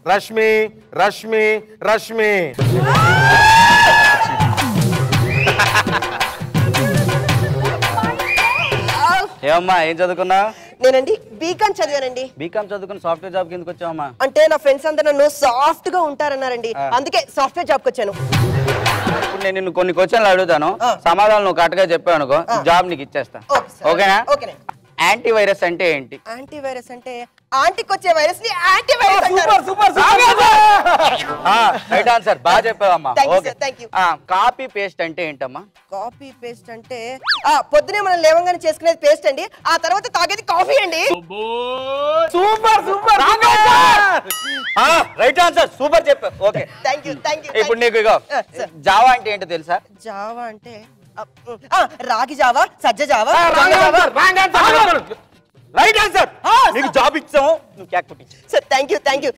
రష్మి రష్మి రష్మి ఏమమ్మా ఏం చదువుకున్నావు నేనండి బీకాన్ చదివానండి బీకామ్ చదువుకుని సాఫ్ట్వేర్ జాబ్ కిందకి వచ్చావమ్మా అంటే నా ఫ్రెండ్స్ అందరు నన్ను సాఫ్ట్ గా ఉంటారన్నారండి అందుకే సాఫ్ట్వేర్ జాబ్కి వచ్చాను ఇప్పుడు నేను నిన్ను కొన్ని క్వశ్చన్లు అడుగుతాను ఆ. సమాధానం నువ్వు కరెక్ట్గా చెప్పావు అనుకో జాబ్ నీకు ఇచ్చేస్తా ఓకే సార్. ఓకేనా ఓకేనే. యాంటీ వైరస్ అంటే ఏంటి యాంటీ వైరస్ అంటే ఆంటీకి వచ్చే వైరస్ ని యాంటీ వైరస్ అంటారు రైట్ ఆన్సర్ బాగా చెప్పావమ్మా Thank you, okay sir. Thank you. Copy paste అంటే ఏంటమ్మా కాఫీ పేస్ట్ అంటే ఆ పొద్దునే మనం లేవంగానే చేసుకునేది పేస్ట్ అండి ఆ తర్వాత తాగేది కాఫీ అండి super super right answer super చెప్పావు okay thank you thank you ఇప్పుడు నీకు ఇగో ఆ, sir. జావా అంటే ఏంటో తెలుసా జావా అంటే ఆ, ఉమ్, ఆ, రాగి జావా సజ్జ జావా జొన్న జావా రైట్ ఆన్సర్ నీకు జాబ్ ఇచ్చాము నువ్వు కేక్ పుట్టించు sir thank you thank you